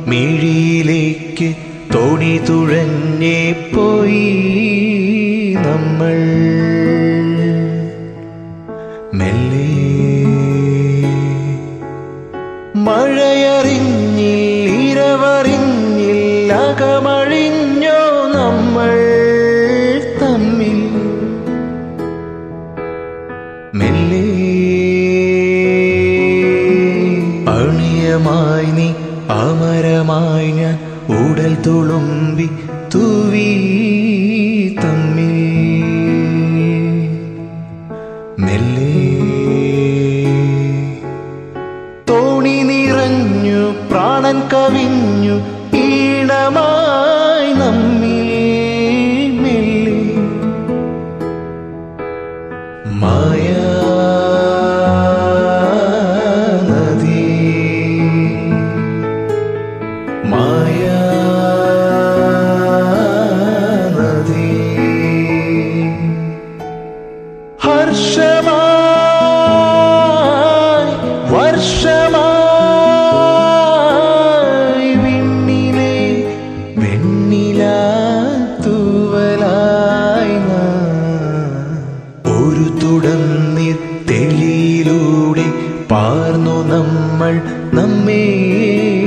മിഴിയിലേക്ക് തോണി തുഴഞ്ഞേ പോയി നമ്മൾ മെല്ലെ മഴയറിഞ്ഞിൽ ഇരവറിഞ്ഞിൽ അകമഴിഞ്ഞോ നമ്മൾ തമ്മിൽ മെല്ലെ അണിയമായി നീ അമരമായി ഞാൻ ഉടൽ തുളുമ്പി തൂവി തമ്മിൽ മെല്ലെ തോണി നിറഞ്ഞു പ്രാണൻ കവിഞ്ഞു ഈണമായി നമ്മിൽ മെല്ലെ മായാ നദി മായാ നദി ഹർഷമായി വർഷമായി വിണ്ണിലെ വെണ്ണില തൂവലായി നാം ഒരു തുടർന്നി തെളിയിലൂടെ പാർന്നു നമ്മൾ നമ്മേ